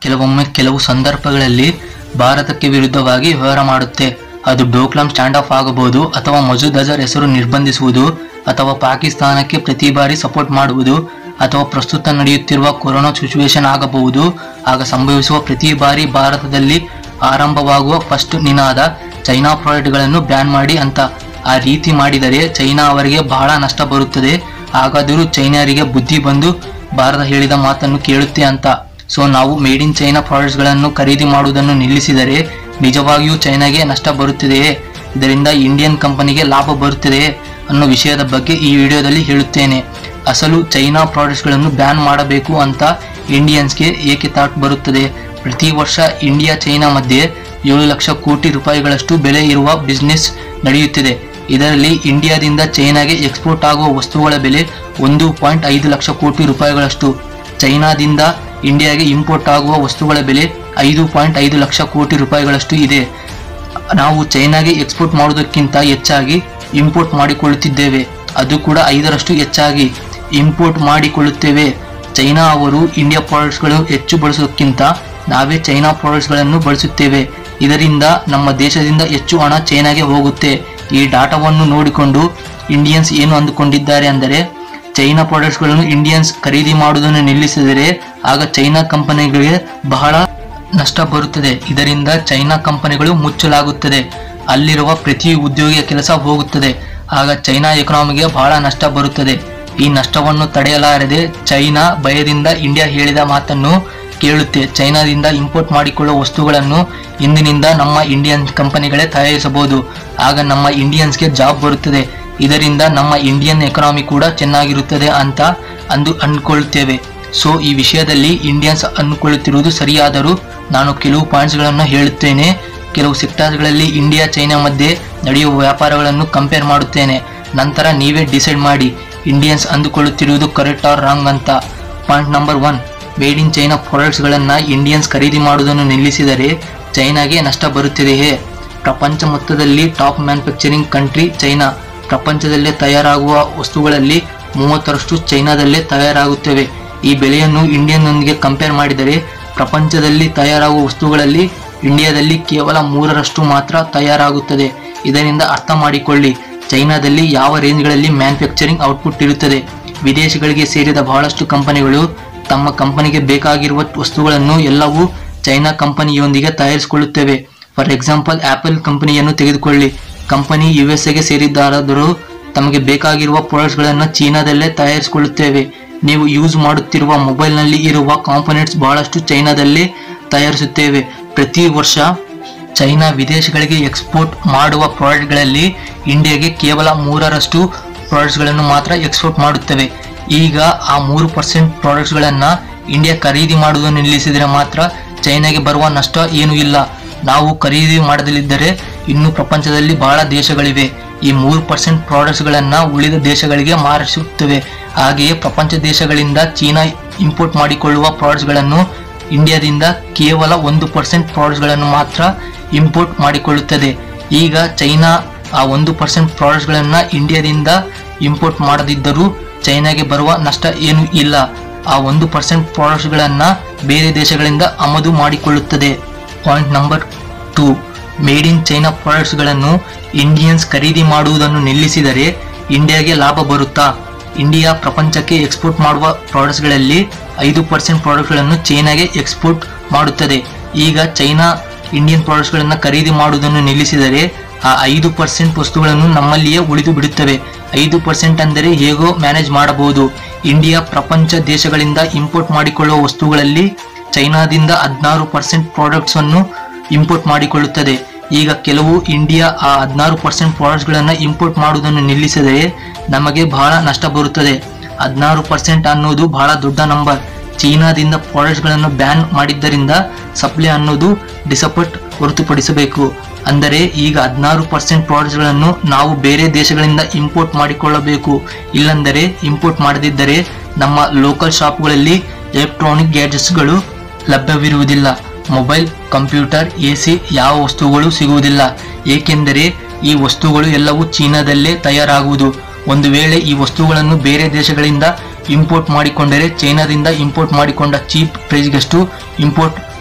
ಕೆಲವೊಮ್ಮೆ ಕೆಲವು ಸಂದರ್ಭಗಳಲ್ಲಿ ಭಾರತಕ್ಕೆ ವಿರುದ್ಧವಾಗಿ ವ್ಯವಹಾರ ಮಾಡುತ್ತೆ ಅದು ಡೋಕ್ಲಾಂ ಸ್ಟ್ಯಾಂಡ್ ಆಫ್ ಆಗಬಹುದು ಅಥವಾ ಮಸೂದ್ ಅಜರ್ ಹೆಸರು ನಿರ್ಬಂಧಿಸುವುದು ಅಥವಾ ಪಾಕಿಸ್ತಾನಕ್ಕೆ ಪ್ರತಿ ಬಾರಿ ಸಪೋರ್ಟ್ ಮಾಡುವುದು ಅಥವಾ ಪ್ರಸ್ತುತ ನಡೆಯುತ್ತಿರುವ ಕೊರೋನಾ ಸಿಚುವೇಶನ್ ಆಗಬಹುದು ಆಗ ಸಂಭವಿಸುವ ಪ್ರತಿ ಬಾರಿ ಭಾರತದಲ್ಲಿ ಆರಂಭವಾಗುವ ಫಸ್ಟ್ ನಿನಾದ ಚೈನಾ ಪ್ರಾಡಕ್ಟ್ಗಳನ್ನು ಬ್ಯಾನ್ ಮಾಡಿ ಅಂತ ಆ ರೀತಿ ಮಾಡಿದರೆ ಚೈನಾ ಅವರಿಗೆ ಬಹಳ ನಷ್ಟ ಬರುತ್ತದೆ ಹಾಗಾದರೂ ಚೈನಾರಿಗೆ ಬುದ್ಧಿ ಬಂದು ಭಾರತ ಹೇಳಿದ ಮಾತನ್ನು ಕೇಳುತ್ತೆ ಅಂತ ಸೊ ನಾವು ಮೇಡ್ ಇನ್ ಚೈನಾ ಪ್ರಾಡಕ್ಟ್ಸ್ಗಳನ್ನು ಖರೀದಿ ಮಾಡುವುದನ್ನು ನಿಲ್ಲಿಸಿದರೆ ನಿಜವಾಗಿಯೂ ಚೈನಾಗೆ ನಷ್ಟ ಬರುತ್ತದೆಯೇ ಇದರಿಂದ ಇಂಡಿಯನ್ ಕಂಪನಿಗೆ ಲಾಭ ಬರುತ್ತದೆಯೇ ಅನ್ನೋ ವಿಷಯದ ಬಗ್ಗೆ ಈ ವಿಡಿಯೋದಲ್ಲಿ ಹೇಳುತ್ತೇನೆ ಅಸಲು ಚೈನಾ ಪ್ರಾಡಕ್ಟ್ಸ್ಗಳನ್ನು ಬ್ಯಾನ್ ಮಾಡಬೇಕು ಅಂತ ಇಂಡಿಯನ್ಸ್ಗೆ ಏಕೆ ಥಾಟ್ ಬರುತ್ತದೆ ಪ್ರತಿ ವರ್ಷ ಇಂಡಿಯಾ ಚೈನಾ ಮಧ್ಯೆ ಏಳು ಲಕ್ಷ ಕೋಟಿ ರೂಪಾಯಿಗಳಷ್ಟು ಬೆಲೆ ಇರುವ ಬಿಸ್ನೆಸ್ ನಡೆಯುತ್ತಿದೆ ಇದರಲ್ಲಿ ಇಂಡಿಯಾದಿಂದ ಚೈನಾಗೆ ಎಕ್ಸ್ಪೋರ್ಟ್ ಆಗುವ ವಸ್ತುಗಳ ಬೆಲೆ ಒಂದು ಪಾಯಿಂಟ್ ಐದು ಲಕ್ಷ ಕೋಟಿ ರೂಪಾಯಿಗಳಷ್ಟು ಚೈನಾದಿಂದ ಇಂಡಿಯಾಗೆ ಇಂಪೋರ್ಟ್ ಆಗುವ ವಸ್ತುಗಳ ಬೆಲೆ ಐದು ಪಾಯಿಂಟ್ ಐದು ಲಕ್ಷ ಕೋಟಿ ರೂಪಾಯಿಗಳಷ್ಟು ಇದೆ ನಾವು ಚೈನಾಗೆ ಎಕ್ಸ್ಪೋರ್ಟ್ ಮಾಡುವುದಕ್ಕಿಂತ ಹೆಚ್ಚಾಗಿ ಇಂಪೋರ್ಟ್ ಮಾಡಿಕೊಳ್ಳುತ್ತಿದ್ದೇವೆ ಅದು ಕೂಡ ಐದರಷ್ಟು ಹೆಚ್ಚಾಗಿ ಇಂಪೋರ್ಟ್ ಮಾಡಿಕೊಳ್ಳುತ್ತೇವೆ ಚೈನಾ ಅವರು ಇಂಡಿಯಾ ಪ್ರಾಡಕ್ಟ್ಸ್ಗಳು ಹೆಚ್ಚು ಬಳಸೋದಕ್ಕಿಂತ ನಾವೇ ಚೈನಾ ಪ್ರಾಡಕ್ಟ್ಸ್ಗಳನ್ನು ಬಳಸುತ್ತೇವೆ ಇದರಿಂದ ನಮ್ಮ ದೇಶದಿಂದ ಹೆಚ್ಚು ಹಣ ಚೈನಾಗೆ ಹೋಗುತ್ತೆ ಈ ಡಾಟಾವನ್ನು ನೋಡಿಕೊಂಡು ಇಂಡಿಯನ್ಸ್ ಏನು ಅಂದುಕೊಂಡಿದ್ದಾರೆ ಅಂದರೆ ಚೈನಾ ಪ್ರಾಡಕ್ಟ್ಸ್ಗಳನ್ನು ಇಂಡಿಯನ್ಸ್ ಖರೀದಿ ಮಾಡುವುದನ್ನು ನಿಲ್ಲಿಸಿದರೆ ಆಗ ಚೈನಾ ಕಂಪನಿಗಳಿಗೆ ಬಹಳ ನಷ್ಟ ಬರುತ್ತದೆ ಇದರಿಂದ ಚೈನಾ ಕಂಪನಿಗಳು ಮುಚ್ಚಲಾಗುತ್ತದೆ ಅಲ್ಲಿರುವ ಪ್ರತಿ ಉದ್ಯೋಗಿಯ ಕೆಲಸ ಹೋಗುತ್ತದೆ ಆಗ ಚೈನಾ ಎಕನಾಮಿಗೆ ಬಹಳ ನಷ್ಟ ಬರುತ್ತದೆ ಈ ನಷ್ಟವನ್ನು ತಡೆಯಲಾರದೆ ಚೈನಾ ಭಯದಿಂದ ಇಂಡಿಯಾ ಹೇಳಿದ ಮಾತನ್ನು ಕೇಳುತ್ತೆ ಚೈನಾದಿಂದ ಇಂಪೋರ್ಟ್ ಮಾಡಿಕೊಳ್ಳುವ ವಸ್ತುಗಳನ್ನು ಇಂದಿನಿಂದ ನಮ್ಮ ಇಂಡಿಯನ್ ಕಂಪನಿಗಳೇ ತಯಾರಿಸಬಹುದು ಆಗ ನಮ್ಮ ಇಂಡಿಯನ್ಸ್ಗೆ ಜಾಬ್ ಬರುತ್ತದೆ ಇದರಿಂದ ನಮ್ಮ ಇಂಡಿಯನ್ ಎಕನಾಮಿ ಕೂಡ ಚೆನ್ನಾಗಿರುತ್ತದೆ ಅಂತ ಅಂದು ಅಂದ್ಕೊಳ್ಳುತ್ತೇವೆ ಸೊ ಈ ವಿಷಯದಲ್ಲಿ ಇಂಡಿಯನ್ಸ್ ಅಂದುಕೊಳ್ಳುತ್ತಿರುವುದು ಸರಿಯಾದರೂ ನಾನು ಕೆಲವು ಪಾಯಿಂಟ್ಸ್ಗಳನ್ನು ಹೇಳುತ್ತೇನೆ ಕೆಲವು ಸೆಕ್ಟರ್ಗಳಲ್ಲಿ ಇಂಡಿಯಾ ಚೈನಾ ಮಧ್ಯೆ ನಡೆಯುವ ವ್ಯಾಪಾರಗಳನ್ನು ಕಂಪೇರ್ ಮಾಡುತ್ತೇನೆ ನಂತರ ನೀವೇ ಡಿಸೈಡ್ ಮಾಡಿ ಇಂಡಿಯನ್ಸ್ ಅಂದುಕೊಳ್ಳುತ್ತಿರುವುದು ಕರೆಕ್ಟ್ ಆರ್ ರಾಂಗ್ ಅಂತ point number one made in China ಪ್ರಾಡಕ್ಟ್ಸ್ಗಳನ್ನು ಇಂಡಿಯನ್ಸ್ ಖರೀದಿ ಮಾಡುವುದನ್ನು ನಿಲ್ಲಿಸಿದರೆ ಚೈನಾಗೆ ನಷ್ಟ ಬರುತ್ತಿದೆಯೇ ಪ್ರಪಂಚ ಮೊತ್ತದಲ್ಲಿ ಟಾಪ್ ಮ್ಯಾನುಫ್ಯಾಕ್ಚರಿಂಗ್ ಕಂಟ್ರಿ ಚೈನಾ ಪ್ರಪಂಚದಲ್ಲೇ ತಯಾರಾಗುವ ವಸ್ತುಗಳಲ್ಲಿ ಮೂವತ್ತರಷ್ಟು ಚೈನಾದಲ್ಲೇ ತಯಾರಾಗುತ್ತವೆ ಈ ಬೆಲೆಯನ್ನು ಇಂಡಿಯನ್ನೊಂದಿಗೆ ಕಂಪೇರ್ ಮಾಡಿದರೆ ಪ್ರಪಂಚದಲ್ಲಿ ತಯಾರಾಗುವ ವಸ್ತುಗಳಲ್ಲಿ ಇಂಡಿಯಾದಲ್ಲಿ ಕೇವಲ ಮೂರರಷ್ಟು ಮಾತ್ರ ತಯಾರಾಗುತ್ತದೆ ಇದರಿಂದ ಅರ್ಥ ಮಾಡಿಕೊಳ್ಳಿ ಚೈನಾದಲ್ಲಿ ಯಾವ ರೇಂಜ್ಗಳಲ್ಲಿ ಮ್ಯಾನುಫ್ಯಾಕ್ಚರಿಂಗ್ ಔಟ್ಪುಟ್ ಇರುತ್ತದೆ ವಿದೇಶಗಳಿಗೆ ಸೇರಿದ ಬಹಳಷ್ಟು ಕಂಪನಿಗಳು ತಮ್ಮ ಕಂಪನಿಗೆ ಬೇಕಾಗಿರುವ ವಸ್ತುಗಳನ್ನು ಎಲ್ಲವೂ ಚೈನಾ ಕಂಪನಿಯೊಂದಿಗೆ ತಯಾರಿಸಿಕೊಳ್ಳುತ್ತವೆ ಫಾರ್ ಎಕ್ಸಾಂಪಲ್ ಆಪಲ್ ಕಂಪನಿಯನ್ನು ತೆಗೆದುಕೊಳ್ಳಿ ಕಂಪನಿ ಯು ಎಸ್ ಎಗೆ ಸೇರಿದ್ದಾರಾದರೂ ತಮಗೆ ಬೇಕಾಗಿರುವ ಪ್ರಾಡಕ್ಟ್ಸ್ಗಳನ್ನು ಚೀನಾದಲ್ಲೇ ತಯಾರಿಸಿಕೊಳ್ಳುತ್ತೇವೆ ನೀವು ಯೂಸ್ ಮಾಡುತ್ತಿರುವ ಮೊಬೈಲ್ನಲ್ಲಿ ಇರುವ ಕಾಂಪೊನೆಂಟ್ಸ್ ಬಹಳಷ್ಟು ಚೈನಾದಲ್ಲೇ ತಯಾರಿಸುತ್ತೇವೆ ಪ್ರತಿ ವರ್ಷ ಚೈನಾ ವಿದೇಶಗಳಿಗೆ ಎಕ್ಸ್ಪೋರ್ಟ್ ಮಾಡುವ ಪ್ರಾಡಕ್ಟ್ಗಳಲ್ಲಿ ಇಂಡಿಯಾಗೆ ಕೇವಲ ಮೂರರಷ್ಟು ಪ್ರಾಡಕ್ಟ್ಸ್ಗಳನ್ನು ಮಾತ್ರ ಎಕ್ಸ್ಪೋರ್ಟ್ ಮಾಡುತ್ತವೆ ಈಗ ಆ ಮೂರು ಪರ್ಸೆಂಟ್ ಪ್ರಾಡಕ್ಟ್ಸ್ಗಳನ್ನು ಇಂಡಿಯಾ ಖರೀದಿ ಮಾಡುವುದನ್ನು ನಿಲ್ಲಿಸಿದರೆ ಮಾತ್ರ ಚೈನಾಗೆ ಬರುವ ನಷ್ಟ ಏನೂ ಇಲ್ಲ ನಾವು ಖರೀದಿ ಮಾಡದಿದ್ದರೆ ಇನ್ನು ಪ್ರಪಂಚದಲ್ಲಿ ಬಹಳ ದೇಶಗಳಿವೆ ಈ ಮೂರು ಪರ್ಸೆಂಟ್ ಪ್ರಾಡಕ್ಟ್ಸ್ಗಳನ್ನು ಉಳಿದ ದೇಶಗಳಿಗೆ ಮಾರಿಸುತ್ತವೆ ಹಾಗೆಯೇ ಪ್ರಪಂಚ ದೇಶಗಳಿಂದ ಚೀನಾ ಇಂಪೋರ್ಟ್ ಮಾಡಿಕೊಳ್ಳುವ ಪ್ರಾಡಕ್ಟ್ಸ್ಗಳನ್ನು ಇಂಡಿಯಾದಿಂದ ಕೇವಲ ಒಂದು ಪರ್ಸೆಂಟ್ ಪ್ರಾಡಕ್ಟ್ಸ್ಗಳನ್ನು ಮಾತ್ರ ಇಂಪೋರ್ಟ್ ಮಾಡಿಕೊಳ್ಳುತ್ತದೆ ಈಗ ಚೈನಾ ಆ ಒಂದು ಪರ್ಸೆಂಟ್ ಪ್ರಾಡಕ್ಟ್ಸ್ಗಳನ್ನು ಇಂಡಿಯಾದಿಂದ ಇಂಪೋರ್ಟ್ ಮಾಡದಿದ್ದರೂ ಚೈನಾಗೆ ಬರುವ ನಷ್ಟ ಏನೂ ಇಲ್ಲ ಆ ಒಂದು ಪರ್ಸೆಂಟ್ ಪ್ರಾಡಕ್ಟ್ಸ್ಗಳನ್ನು ಬೇರೆ ದೇಶಗಳಿಂದ ಆಮದು ಮಾಡಿಕೊಳ್ಳುತ್ತದೆ point number two made in China ಪ್ರಾಡಕ್ಟ್ಸ್ಗಳನ್ನು ಇಂಡಿಯನ್ಸ್ ಖರೀದಿ ಮಾಡುವುದನ್ನು ನಿಲ್ಲಿಸಿದರೆ ಇಂಡಿಯಾಗೆ ಲಾಭ ಬರುತ್ತಾ ಇಂಡಿಯಾ ಪ್ರಪಂಚಕ್ಕೆ ಎಕ್ಸ್ಪೋರ್ಟ್ ಮಾಡುವ ಪ್ರಾಡಕ್ಟ್ಸ್ಗಳಲ್ಲಿ ಐದು ಪರ್ಸೆಂಟ್ ಪ್ರಾಡಕ್ಟ್ಗಳನ್ನು ಚೈನಾಗೆ ಎಕ್ಸ್ಪೋರ್ಟ್ ಮಾಡುತ್ತದೆ ಈಗ ಚೈನಾ ಇಂಡಿಯನ್ ಪ್ರಾಡಕ್ಟ್ಸ್ಗಳನ್ನು ಖರೀದಿ ಮಾಡುವುದನ್ನು ನಿಲ್ಲಿಸಿದರೆ ಆ ಐದು ಪರ್ಸೆಂಟ್ ವಸ್ತುಗಳನ್ನು ನಮ್ಮಲ್ಲಿಯೇ ಉಳಿದು ಬಿಡುತ್ತವೆ ಐದು ಪರ್ಸೆಂಟ್ ಅಂದರೆ ಹೇಗೋ ಮ್ಯಾನೇಜ್ ಮಾಡಬಹುದು ಇಂಡಿಯಾ ಪ್ರಪಂಚ ದೇಶಗಳಿಂದ ಇಂಪೋರ್ಟ್ ಮಾಡಿಕೊಳ್ಳುವ ವಸ್ತುಗಳಲ್ಲಿ ಚೈನಾದಿಂದ ಹದಿನಾರು ಪರ್ಸೆಂಟ್ ಪ್ರಾಡಕ್ಟ್ಸನ್ನು ಇಂಪೋರ್ಟ್ ಮಾಡಿಕೊಳ್ಳುತ್ತದೆ ಈಗ ಕೆಲವು ಇಂಡಿಯಾ ಆ ಹದಿನಾರು ಪರ್ಸೆಂಟ್ ಪ್ರಾಡಕ್ಟ್ಸ್ಗಳನ್ನು ಇಂಪೋರ್ಟ್ ಮಾಡುವುದನ್ನು ನಿಲ್ಲಿಸಿದರೆ ನಮಗೆ ಬಹಳ ನಷ್ಟ ಬರುತ್ತದೆ ಹದಿನಾರು ಪರ್ಸೆಂಟ್ ಅನ್ನೋದು ಬಹಳ ದೊಡ್ಡ ನಂಬರ್ ಚೀನಾದಿಂದ ಪ್ರಾಡಕ್ಟ್ಸ್ಗಳನ್ನು ಬ್ಯಾನ್ ಮಾಡಿದ್ದರಿಂದ ಸಪ್ಲೈ ಅನ್ನೋದು ಡಿಸಪೋರ್ಟ್ ಹೊರತುಪಡಿಸಬೇಕು ಅಂದರೆ ಈಗ ಹದಿನಾರು ಪರ್ಸೆಂಟ್ ಪ್ರಾಡಕ್ಟ್ಸ್ಗಳನ್ನು ನಾವು ಬೇರೆ ದೇಶಗಳಿಂದ ಇಂಪೋರ್ಟ್ ಮಾಡಿಕೊಳ್ಳಬೇಕು ಇಲ್ಲಂದರೆ ಇಂಪೋರ್ಟ್ ಮಾಡದಿದ್ದರೆ ನಮ್ಮ ಲೋಕಲ್ ಶಾಪ್ಗಳಲ್ಲಿ ಎಲೆಕ್ಟ್ರಾನಿಕ್ ಗ್ಯಾಜೆಟ್ಸ್ಗಳು ಲಭ್ಯವಿರುವುದಿಲ್ಲ ಮೊಬೈಲ್ ಕಂಪ್ಯೂಟರ್ ಎ ಸಿ ಯಾವ ವಸ್ತುಗಳು ಸಿಗುವುದಿಲ್ಲ ಏಕೆಂದರೆ ಈ ವಸ್ತುಗಳು ಎಲ್ಲವೂ ಚೀನಾದಲ್ಲೇ ತಯಾರಾಗುವುದು ಒಂದು ವೇಳೆ ಈ ವಸ್ತುಗಳನ್ನು ಬೇರೆ ದೇಶಗಳಿಂದ ಇಂಪೋರ್ಟ್ ಮಾಡಿಕೊಂಡರೆ ಚೈನಾದಿಂದ ಇಂಪೋರ್ಟ್ ಮಾಡಿಕೊಂಡ ಚೀಪ್ ಪ್ರೈಸ್ಗಷ್ಟು ಇಂಪೋರ್ಟ್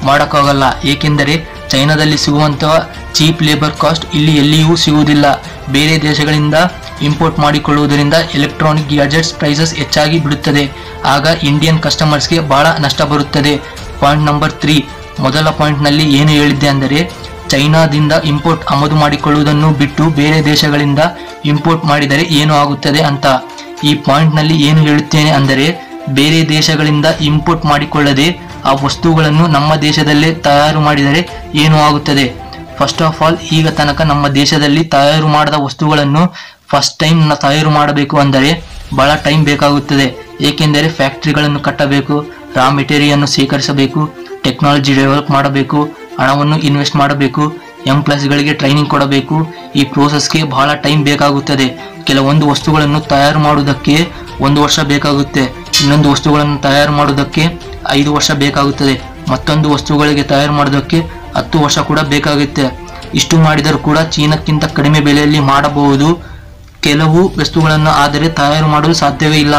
ಮಾಡೋಕ್ಕಾಗಲ್ಲ ಏಕೆಂದರೆ ಚೈನಾದಲ್ಲಿ ಸಿಗುವಂತಹ ಚೀಪ್ ಲೇಬರ್ ಕಾಸ್ಟ್ ಇಲ್ಲಿ ಎಲ್ಲಿಯೂ ಸಿಗುವುದಿಲ್ಲ ಬೇರೆ ದೇಶಗಳಿಂದ ಇಂಪೋರ್ಟ್ ಮಾಡಿಕೊಳ್ಳುವುದರಿಂದ ಎಲೆಕ್ಟ್ರಾನಿಕ್ ಗ್ಯಾಜೆಟ್ಸ್ ಪ್ರೈಸಸ್ ಹೆಚ್ಚಾಗಿ ಬಿಡುತ್ತದೆ ಆಗ ಇಂಡಿಯನ್ ಕಸ್ಟಮರ್ಸ್ಗೆ ಬಹಳ ನಷ್ಟ ಬರುತ್ತದೆ ಪಾಯಿಂಟ್ ನಂಬರ್ ತ್ರೀ ಮೊದಲ ಪಾಯಿಂಟ್ನಲ್ಲಿ ಏನು ಹೇಳಿದ್ದೆ ಅಂದರೆ ಚೈನಾದಿಂದ ಇಂಪೋರ್ಟ್ ಆಮದು ಮಾಡಿಕೊಳ್ಳುವುದನ್ನು ಬಿಟ್ಟು ಬೇರೆ ದೇಶಗಳಿಂದ ಇಂಪೋರ್ಟ್ ಮಾಡಿದರೆ ಏನು ಆಗುತ್ತದೆ ಅಂತ ಈ ಪಾಯಿಂಟ್ನಲ್ಲಿ ಏನು ಹೇಳುತ್ತೇನೆ ಅಂದರೆ ಬೇರೆ ದೇಶಗಳಿಂದ ಇಂಪೋರ್ಟ್ ಮಾಡಿಕೊಳ್ಳದೆ ಆ ವಸ್ತುಗಳನ್ನು ನಮ್ಮ ದೇಶದಲ್ಲೇ ತಯಾರು ಮಾಡಿದರೆ ಏನು ಆಗುತ್ತದೆ ಫಸ್ಟ್ ಆಫ್ ಆಲ್ ಈಗ ತನಕ ನಮ್ಮ ದೇಶದಲ್ಲಿ ತಯಾರು ಮಾಡಿದ ವಸ್ತುಗಳನ್ನು ಫಸ್ಟ್ ಟೈಮ್ ತಯಾರು ಮಾಡಬೇಕು ಅಂದರೆ ಬಹಳ ಟೈಮ್ ಬೇಕಾಗುತ್ತದೆ ಏಕೆಂದರೆ ಫ್ಯಾಕ್ಟರಿಗಳನ್ನು ಕಟ್ಟಬೇಕು ರಾ ಮೆಟೀರಿಯನ್ನು ಸೇಕರಿಸಬೇಕು ಟೆಕ್ನಾಲಜಿ ಡೆವಲಪ್ ಮಾಡಬೇಕು ಹಣವನ್ನು ಇನ್ವೆಸ್ಟ್ ಮಾಡಬೇಕು ಎಂ ಪ್ಲಸ್ಗಳಿಗೆ ಟ್ರೈನಿಂಗ್ ಕೊಡಬೇಕು ಈ ಪ್ರೋಸೆಸ್ಗೆ ಬಹಳ ಟೈಮ್ ಬೇಕಾಗುತ್ತದೆ ಕೆಲವೊಂದು ವಸ್ತುಗಳನ್ನು ತಯಾರು ಮಾಡುವುದಕ್ಕೆ ಒಂದು ವರ್ಷ ಬೇಕಾಗುತ್ತೆ ಇನ್ನೊಂದು ವಸ್ತುಗಳನ್ನು ತಯಾರು ಮಾಡುವುದಕ್ಕೆ ಐದು ವರ್ಷ ಬೇಕಾಗುತ್ತದೆ ಮತ್ತೊಂದು ವಸ್ತುಗಳಿಗೆ ತಯಾರು ಮಾಡೋದಕ್ಕೆ ಹತ್ತು ವರ್ಷ ಕೂಡ ಬೇಕಾಗುತ್ತೆ ಇಷ್ಟು ಮಾಡಿದರೂ ಕೂಡ ಚೀನಾಕ್ಕಿಂತ ಕಡಿಮೆ ಬೆಲೆಯಲ್ಲಿ ಮಾಡಬಹುದು ಕೆಲವು ವಸ್ತುಗಳನ್ನು ಆದರೆ ತಯಾರು ಮಾಡಲು ಸಾಧ್ಯವೇ ಇಲ್ಲ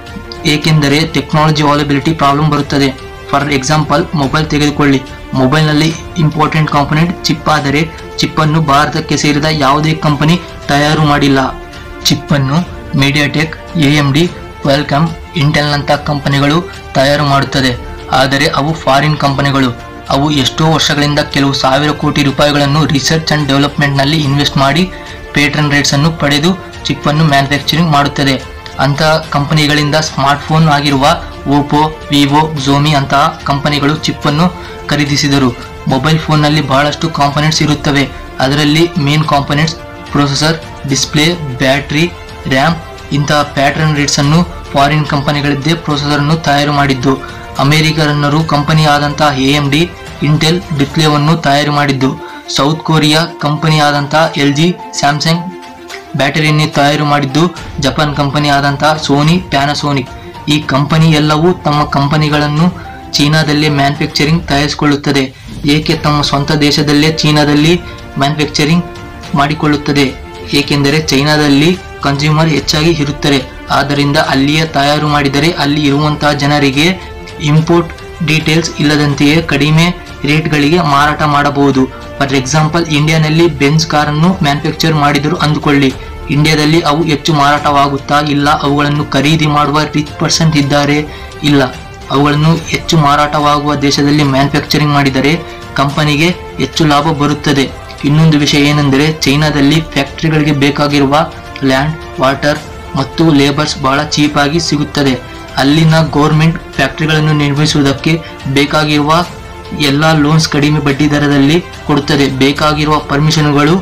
ಏಕೆಂದರೆ ಟೆಕ್ನಾಲಜಿ ಅವೈಲಬಿಲಿಟಿ ಪ್ರಾಬ್ಲಮ್ ಬರುತ್ತದೆ ಫಾರ್ ಎಕ್ಸಾಂಪಲ್ ಮೊಬೈಲ್ ತೆಗೆದುಕೊಳ್ಳಿ ಮೊಬೈಲ್ನಲ್ಲಿ ಇಂಪಾರ್ಟೆಂಟ್ ಕಾಂಪೊನೆಂಟ್ ಚಿಪ್ ಆದರೆ ಚಿಪ್ಪನ್ನು ಭಾರತಕ್ಕೆ ಸೇರಿದ ಯಾವುದೇ ಕಂಪನಿ ತಯಾರು ಮಾಡಿಲ್ಲ ಚಿಪ್ಪನ್ನು MediaTek A M D Qualcomm ಇಂಟೆಲ್ನಂಥ ಕಂಪನಿಗಳು ತಯಾರು ಮಾಡುತ್ತದೆ ಆದರೆ ಅವು ಫಾರಿನ್ ಕಂಪನಿಗಳು ಅವು ಎಷ್ಟೋ ವರ್ಷಗಳಿಂದ ಕೆಲವು ಸಾವಿರ ಕೋಟಿ ರೂಪಾಯಿಗಳನ್ನು ರಿಸರ್ಚ್ ಅಂಡ್ ಡೆವಲಪ್ಮೆಂಟ್ನಲ್ಲಿ ಇನ್ವೆಸ್ಟ್ ಮಾಡಿ ಪೇಟರ್ನ್ ರೇಟ್ಸ್ ಅನ್ನು ಪಡೆದು ಚಿಪ್ಪನ್ನು ಮ್ಯಾನುಫ್ಯಾಕ್ಚರಿಂಗ್ ಮಾಡುತ್ತದೆ ಅಂತಹ ಕಂಪನಿಗಳಿಂದ ಸ್ಮಾರ್ಟ್ಫೋನ್ ಆಗಿರುವ ಓಪೋ ವಿವೋ ಝೋಮಿ ಅಂತಹ ಕಂಪನಿಗಳು ಚಿಪ್ಪನ್ನು ಖರೀದಿಸಿದರು ಮೊಬೈಲ್ ಫೋನ್ನಲ್ಲಿ ಬಹಳಷ್ಟು ಕಾಂಪೊನೆಂಟ್ಸ್ ಇರುತ್ತವೆ ಅದರಲ್ಲಿ main components processor display battery RAM ಇಂತಹ ಪ್ಯಾಟರ್ನ್ ರೇಟ್ಸ್ ಅನ್ನು ಫಾರಿನ್ ಕಂಪನಿಗಳಿದ್ದೇ ಪ್ರೊಸೆಸರ್ ಅನ್ನು ತಯಾರು ಮಾಡಿದ್ದು ಅಮೆರಿಕನ್ನರು ಕಂಪನಿ ಆದಂತಹ ಎ ಎಂ ಡಿ ಇಂಟೆಲ್ ಡಿಸ್ಪ್ಲೇವನ್ನು ತಯಾರು ಮಾಡಿದ್ದು ಸೌತ್ ಕೊರಿಯಾ ಕಂಪನಿ ಆದಂತಹ ಎಲ್ ಜಿ ಸ್ಯಾಮ್ಸಂಗ್ ಬ್ಯಾಟರಿಯನ್ನು ತಯಾರು ಮಾಡಿದ್ದು ಜಪಾನ್ ಕಂಪನಿ ಆದಂತಹ ಸೋನಿ ಪ್ಯಾನಸೋನಿಕ್ ಈ ಕಂಪನಿ ಎಲ್ಲವೂ ತಮ್ಮ ಕಂಪನಿಗಳನ್ನು ಚೀನಾದಲ್ಲೇ ಮ್ಯಾನುಫ್ಯಾಕ್ಚರಿಂಗ್ ತಯಾರಿಸಿಕೊಳ್ಳುತ್ತದೆ ಏಕೆ ತಮ್ಮ ಸ್ವಂತ ದೇಶದಲ್ಲೇ ಚೀನಾದಲ್ಲಿ ಮ್ಯಾನುಫ್ಯಾಕ್ಚರಿಂಗ್ ಮಾಡಿಕೊಳ್ಳುತ್ತದೆ ಏಕೆಂದರೆ ಚೈನಾದಲ್ಲಿ ಕನ್ಸ್ಯೂಮರ್ ಹೆಚ್ಚಾಗಿ ಇರುತ್ತಾರೆ ಆದ್ದರಿಂದ ಅಲ್ಲಿಯೇ ತಯಾರು ಮಾಡಿದರೆ ಅಲ್ಲಿ ಇರುವಂತಹ ಜನರಿಗೆ ಇಂಪೋರ್ಟ್ ಡೀಟೇಲ್ಸ್ ಇಲ್ಲದಂತೆಯೇ ಕಡಿಮೆ ರೇಟ್ಗಳಿಗೆ ಮಾರಾಟ ಮಾಡಬಹುದು ಫಾರ್ ಎಕ್ಸಾಂಪಲ್ ಇಂಡಿಯಾನಲ್ಲಿ ಬೆನ್ಸ್ ಕಾರನ್ನು ಮ್ಯಾನುಫ್ಯಾಕ್ಚರ್ ಮಾಡಿದರು ಅಂದುಕೊಳ್ಳಿ ಇಂಡಿಯಾದಲ್ಲಿ ಅವು ಹೆಚ್ಚು ಮಾರಾಟವಾಗುತ್ತಾ ಇಲ್ಲ ಅವುಗಳನ್ನು ಖರೀದಿ ಮಾಡುವ ರಿಚ್ ಪರ್ಸನ್ ಇದ್ದಾರೆ ಇಲ್ಲ ಅವುಗಳನ್ನು ಹೆಚ್ಚು ಮಾರಾಟವಾಗುವ ದೇಶದಲ್ಲಿ ಮ್ಯಾನುಫ್ಯಾಕ್ಚರಿಂಗ್ ಮಾಡಿದರೆ ಕಂಪನಿಗೆ ಹೆಚ್ಚು ಲಾಭ ಬರುತ್ತದೆ ಇನ್ನೊಂದು ವಿಷಯ ಏನೆಂದರೆ ಚೈನಾದಲ್ಲಿ ಫ್ಯಾಕ್ಟರಿಗಳಿಗೆ ಬೇಕಾಗಿರುವ ಲ್ಯಾಂಡ್ ವಾಟರ್ ಮತ್ತು ಲೇಬರ್ಸ್ ಬಹಳ ಚೀಪಾಗಿ ಸಿಗುತ್ತದೆ ಅಲ್ಲಿನ ಗೌರ್ಮೆಂಟ್ ಫ್ಯಾಕ್ಟರಿಗಳನ್ನು ನಿರ್ಮಿಸುವುದಕ್ಕೆ ಬೇಕಾಗಿರುವ ಎಲ್ಲ ಲೋನ್ಸ್ ಕಡಿಮೆ ಬಡ್ಡಿ ದರದಲ್ಲಿ ಕೊಡುತ್ತದೆ ಬೇಕಾಗಿರುವ ಪರ್ಮಿಷನ್ಗಳು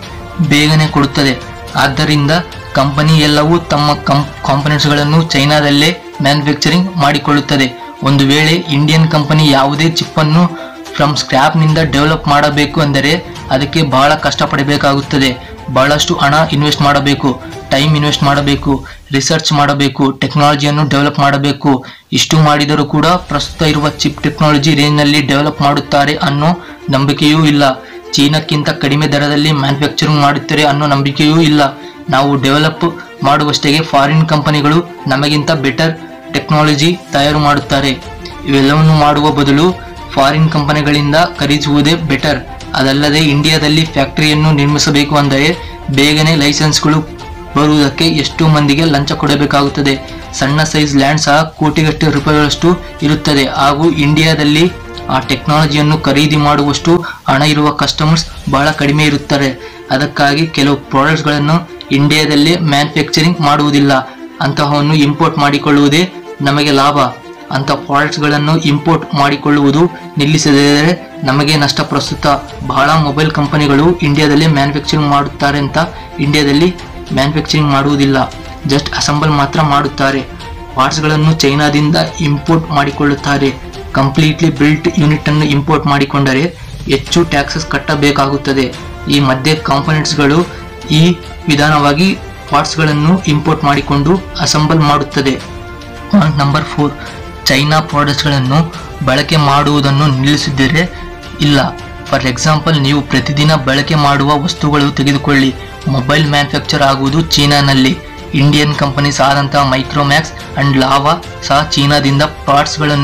ಬೇಗನೆ ಕೊಡುತ್ತದೆ ಆದ್ದರಿಂದ ಕಂಪನಿ ಎಲ್ಲವೂ ತಮ್ಮ ಕಂ ಕಾಂಪೊನೆಂಟ್ಸ್ಗಳನ್ನು ಚೈನಾದಲ್ಲೇ ಮ್ಯಾನುಫ್ಯಾಕ್ಚರಿಂಗ್ ಮಾಡಿಕೊಳ್ಳುತ್ತದೆ ಒಂದು ವೇಳೆ ಇಂಡಿಯನ್ ಕಂಪನಿ ಯಾವುದೇ ಚಿಪ್ಪನ್ನು ಫ್ರಮ್ ಸ್ಕ್ರ್ಯಾಪ್ನಿಂದ ಡೆವಲಪ್ ಮಾಡಬೇಕು ಅಂದರೆ ಅದಕ್ಕೆ ಬಹಳ ಕಷ್ಟಪಡಬೇಕಾಗುತ್ತದೆ ಬಹಳಷ್ಟು ಹಣ ಇನ್ವೆಸ್ಟ್ ಮಾಡಬೇಕು ಟೈಮ್ ಇನ್ವೆಸ್ಟ್ ಮಾಡಬೇಕು ರಿಸರ್ಚ್ ಮಾಡಬೇಕು ಟೆಕ್ನಾಲಜಿಯನ್ನು ಡೆವಲಪ್ ಮಾಡಬೇಕು ಇಷ್ಟು ಮಾಡಿದರೂ ಕೂಡ ಪ್ರಸ್ತುತ ಇರುವ ಚಿಪ್ ಟೆಕ್ನಾಲಜಿ ರೇಂಜ್ನಲ್ಲಿ ಡೆವಲಪ್ ಮಾಡುತ್ತಾರೆ ಅನ್ನೋ ನಂಬಿಕೆಯೂ ಇಲ್ಲ ಚೀನಾಕ್ಕಿಂತ ಕಡಿಮೆ ದರದಲ್ಲಿ ಮ್ಯಾನುಫ್ಯಾಕ್ಚರಿಂಗ್ ಮಾಡುತ್ತಾರೆ ಅನ್ನೋ ನಂಬಿಕೆಯೂ ಇಲ್ಲ ನಾವು ಡೆವಲಪ್ ಮಾಡುವಷ್ಟೇ ಫಾರಿನ್ ಕಂಪನಿಗಳು ನಮಗಿಂತ ಬೆಟರ್ ಟೆಕ್ನಾಲಜಿ ತಯಾರು ಮಾಡುತ್ತಾರೆ ಇವೆಲ್ಲವನ್ನು ಮಾಡುವ ಬದಲು ಫಾರಿನ್ ಕಂಪನಿಗಳಿಂದ ಖರೀದಿಸುವುದೇ ಬೆಟರ್ ಅದಲ್ಲದೆ ಇಂಡಿಯಾದಲ್ಲಿ ಫ್ಯಾಕ್ಟರಿಯನ್ನು ನಿರ್ಮಿಸಬೇಕು ಅಂದರೆ ಬೇಗನೆ ಲೈಸೆನ್ಸ್ಗಳು ಬರುವುದಕ್ಕೆ ಎಷ್ಟು ಮಂದಿಗೆ ಲಂಚ ಕೊಡಬೇಕಾಗುತ್ತದೆ ಸಣ್ಣ ಸೈಜ್ ಲ್ಯಾಂಡ್ ಸಹ ಕೋಟಿಗಟ್ಟಲೆ ರೂಪಾಯಿಗಳಷ್ಟು ಇರುತ್ತದೆ ಹಾಗೂ ಇಂಡಿಯಾದಲ್ಲಿ ಆ ಟೆಕ್ನಾಲಜಿಯನ್ನು ಖರೀದಿ ಮಾಡುವಷ್ಟು ಹಣ ಇರುವ ಕಸ್ಟಮರ್ಸ್ ಬಹಳ ಕಡಿಮೆ ಇರುತ್ತಾರೆ ಅದಕ್ಕಾಗಿ ಕೆಲವು ಪ್ರಾಡಕ್ಟ್ಸ್ಗಳನ್ನು ಇಂಡಿಯಾದಲ್ಲೇ ಮ್ಯಾನುಫ್ಯಾಕ್ಚರಿಂಗ್ ಮಾಡುವುದಿಲ್ಲ ಅಂತಹವನ್ನು ಇಂಪೋರ್ಟ್ ಮಾಡಿಕೊಳ್ಳುವುದೇ ನಮಗೆ ಲಾಭ ಅಂಥ ಪ್ರಾಡಕ್ಟ್ಸ್ಗಳನ್ನು ಇಂಪೋರ್ಟ್ ಮಾಡಿಕೊಳ್ಳುವುದು ನಿಲ್ಲಿಸಿದರೆ ನಮಗೆ ನಷ್ಟ ಪ್ರಸ್ತುತ ಬಹಳ ಮೊಬೈಲ್ ಕಂಪನಿಗಳು ಇಂಡಿಯಾದಲ್ಲಿ ಮ್ಯಾನುಫ್ಯಾಕ್ಚರಿಂಗ್ ಮಾಡುತ್ತಾರೆ ಅಂತ ಇಂಡಿಯಾದಲ್ಲಿ ಮ್ಯಾನುಫ್ಯಾಕ್ಚರಿಂಗ್ ಮಾಡುವುದಿಲ್ಲ ಜಸ್ಟ್ ಅಸೆಂಬಲ್ ಮಾತ್ರ ಮಾಡುತ್ತಾರೆ ಪಾರ್ಟ್ಸ್ಗಳನ್ನು ಚೈನಾದಿಂದ ಇಂಪೋರ್ಟ್ ಮಾಡಿಕೊಳ್ಳುತ್ತಾರೆ ಕಂಪ್ಲೀಟ್ಲಿ ಬಿಲ್ಟ್ ಯೂನಿಟ್ ಅನ್ನು ಇಂಪೋರ್ಟ್ ಮಾಡಿಕೊಂಡರೆ ಹೆಚ್ಚು ಟ್ಯಾಕ್ಸಸ್ ಕಟ್ಟಬೇಕಾಗುತ್ತದೆ ಈ ಮಧ್ಯೆ ಕಾಂಪೊನೆಂಟ್ಸ್ಗಳು ಈ ವಿಧಾನವಾಗಿ ಪಾರ್ಟ್ಸ್ಗಳನ್ನು ಇಂಪೋರ್ಟ್ ಮಾಡಿಕೊಂಡು ಅಸೆಂಬಲ್ ಮಾಡುತ್ತದೆ ಪಾಯಿಂಟ್ ನಂಬರ್ ಫೋರ್ ಚೈನಾ ಪ್ರಾಡಕ್ಟ್ಸ್ಗಳನ್ನು ಬಳಕೆ ಮಾಡುವುದನ್ನು ನಿಲ್ಲಿಸಿದರೆ ಇಲ್ಲ ಫಾರ್ ಎಕ್ಸಾಂಪಲ್ ನೀವು ಪ್ರತಿದಿನ ಬಳಕೆ ಮಾಡುವ ವಸ್ತುಗಳು ತೆಗೆದುಕೊಳ್ಳಿ ಮೊಬೈಲ್ ಮ್ಯಾನುಫ್ಯಾಕ್ಚರ್ ಆಗುವುದು ಚೀನಾನಲ್ಲಿ ಇಂಡಿಯನ್ ಕಂಪನೀಸ್ ಆದಂತಹ ಮೈಕ್ರೋಮ್ಯಾಕ್ಸ್ ಅಂಡ್ ಲಾವಾ ಸಹ ಚೀನಾದಿಂದ ಪಾರ್ಟ್ಸ್ಗಳನ್ನು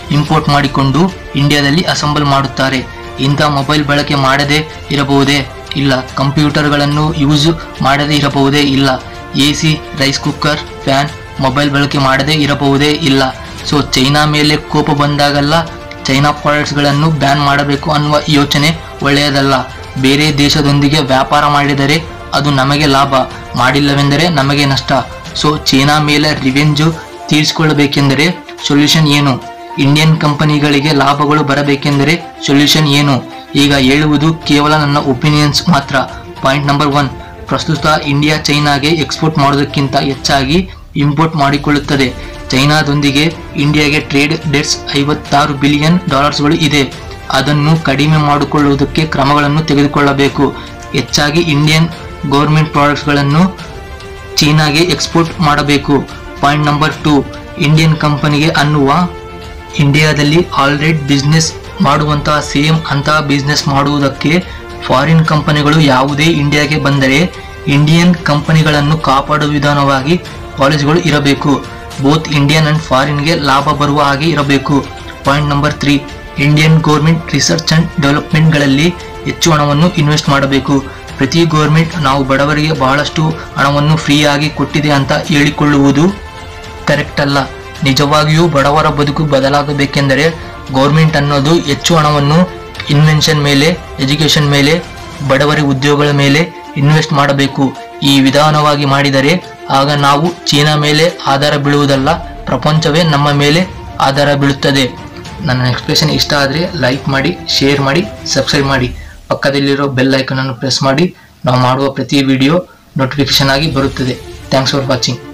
ಇಂಪೋರ್ಟ್ ಮಾಡಿಕೊಂಡು ಇಂಡಿಯಾದಲ್ಲಿ ಅಸೆಂಬಲ್ ಮಾಡುತ್ತಾರೆ ಇಂಥ ಮೊಬೈಲ್ ಬಳಕೆ ಮಾಡದೇ ಇರಬಹುದೇ ಇಲ್ಲ ಕಂಪ್ಯೂಟರ್ಗಳನ್ನು ಯೂಸ್ ಮಾಡದೇ ಇರಬಹುದೇ ಇಲ್ಲ A C rice cooker fan mobile ಬಳಕೆ ಮಾಡದೇ ಇರಬಹುದೇ ಇಲ್ಲ ಸೊ ಚೈನಾ ಮೇಲೆ ಕೋಪ ಬಂದಾಗಲ್ಲ ಚೈನಾ ಪ್ರಾಡಕ್ಟ್ಸ್ಗಳನ್ನು ಬ್ಯಾನ್ ಮಾಡಬೇಕು ಅನ್ನುವ ಯೋಚನೆ ಒಳ್ಳೆಯದಲ್ಲ ಬೇರೆ ದೇಶದೊಂದಿಗೆ ವ್ಯಾಪಾರ ಮಾಡಿದರೆ ಅದು ನಮಗೆ ಲಾಭ ಮಾಡಿಲ್ಲವೆಂದರೆ ನಮಗೆ ನಷ್ಟ ಸೊ ಚೈನಾ ಮೇಲೆ ರಿವೆಂಜು ತೀರಿಸಿಕೊಳ್ಳಬೇಕೆಂದರೆ ಸೊಲ್ಯೂಷನ್ ಏನು ಇಂಡಿಯನ್ ಕಂಪನಿಗಳಿಗೆ ಲಾಭಗಳು ಬರಬೇಕೆಂದರೆ ಸೊಲ್ಯೂಷನ್ ಏನು ಈಗ ಹೇಳುವುದು ಕೇವಲ ನನ್ನ ಒಪಿನಿಯನ್ಸ್ ಮಾತ್ರ ಪಾಯಿಂಟ್ ನಂಬರ್ ಒನ್ ಪ್ರಸ್ತುತ ಇಂಡಿಯಾ ಚೈನಾಗೆ ಎಕ್ಸ್ಪೋರ್ಟ್ ಮಾಡೋದಕ್ಕಿಂತ ಹೆಚ್ಚಾಗಿ ಇಂಪೋರ್ಟ್ ಮಾಡಿಕೊಳ್ಳುತ್ತದೆ ಚೈನಾದೊಂದಿಗೆ ಇಂಡಿಯಾಗೆ ಟ್ರೇಡ್ ಡೆಟ್ಸ್ ಐವತ್ತಾರು ಬಿಲಿಯನ್ ಡಾಲರ್ಸ್ಗಳು ಇದೆ ಅದನ್ನು ಕಡಿಮೆ ಮಾಡಿಕೊಳ್ಳುವುದಕ್ಕೆ ಕ್ರಮಗಳನ್ನು ತೆಗೆದುಕೊಳ್ಳಬೇಕು ಹೆಚ್ಚಾಗಿ ಇಂಡಿಯನ್ ಗೌರ್ಮೆಂಟ್ ಪ್ರಾಡಕ್ಟ್ಸ್ಗಳನ್ನು ಚೀನಾಗೆ ಎಕ್ಸ್ಪೋರ್ಟ್ ಮಾಡಬೇಕು ಪಾಯಿಂಟ್ ನಂಬರ್ ಟು ಇಂಡಿಯನ್ ಕಂಪನಿಗೆ ಅನ್ನುವ ಇಂಡಿಯಾದಲ್ಲಿ ಆಲ್ರೆಡಿ ಬಿಸ್ನೆಸ್ ಮಾಡುವಂತಹ ಸೇಮ್ ಅಂತಹ ಬಿಸ್ನೆಸ್ ಮಾಡುವುದಕ್ಕೆ ಫಾರಿನ್ ಕಂಪನಿಗಳು ಯಾವುದೇ ಇಂಡಿಯಾಗೆ ಬಂದರೆ ಇಂಡಿಯನ್ ಕಂಪನಿಗಳನ್ನು ಕಾಪಾಡುವ ವಿಧಾನವಾಗಿ ಪಾಲಿಸಿಗಳು ಇರಬೇಕು ಬೋತ್ ಇಂಡಿಯನ್ ಅಂಡ್ ಫಾರಿನ್ಗೆ ಲಾಭ ಬರುವ ಹಾಗೆ ಇರಬೇಕು point number three Indian government research and ಡೆವಲಪ್ಮೆಂಟ್ಗಳಲ್ಲಿ ಹೆಚ್ಚು ಹಣವನ್ನು ಇನ್ವೆಸ್ಟ್ ಮಾಡಬೇಕು ಪ್ರತಿ ಗೌರ್ಮೆಂಟ್ ನಾವು ಬಡವರಿಗೆ ಬಹಳಷ್ಟು ಹಣವನ್ನು ಫ್ರೀಯಾಗಿ ಕೊಟ್ಟಿದೆ ಅಂತ ಹೇಳಿಕೊಳ್ಳುವುದು ಕರೆಕ್ಟ್ ಅಲ್ಲ ನಿಜವಾಗಿಯೂ ಬಡವರ ಬದುಕು ಬದಲಾಗಬೇಕೆಂದರೆ ಗೌರ್ಮೆಂಟ್ ಅನ್ನೋದು ಹೆಚ್ಚು ಹಣವನ್ನು ಇನ್ವೆನ್ಷನ್ ಮೇಲೆ ಎಜುಕೇಷನ್ ಮೇಲೆ ಬಡವರ ಉದ್ಯೋಗಗಳ ಮೇಲೆ ಇನ್ವೆಸ್ಟ್ ಮಾಡಬೇಕು ಈ ವಿಧಾನವಾಗಿ ಮಾಡಿದರೆ ಆಗ ನಾವು ಚೀನಾ ಮೇಲೆ ಆಧಾರ ಬೀಳುವುದಲ್ಲ ಪ್ರಪಂಚವೇ ನಮ್ಮ ಮೇಲೆ ಆಧಾರ ಬೀಳುತ್ತದೆ ನನ್ನ ಎಕ್ಸ್ಪ್ರೆಷನ್ ಇಷ್ಟ ಆದರೆ ಲೈಕ್ ಮಾಡಿ ಶೇರ್ ಮಾಡಿ ಸಬ್ಸ್ಕ್ರೈಬ್ ಮಾಡಿ ಪಕ್ಕದಲ್ಲಿರೋ ಬೆಲ್ ಐಕನ್ ಅನ್ನು ಪ್ರೆಸ್ ಮಾಡಿ ನಾವು ಮಾಡುವ ಪ್ರತಿ ವಿಡಿಯೋ ನೋಟಿಫಿಕೇಶನ್ ಆಗಿ ಬರುತ್ತದೆ ಥ್ಯಾಂಕ್ಸ್ ಫಾರ್ ವಾಚಿಂಗ್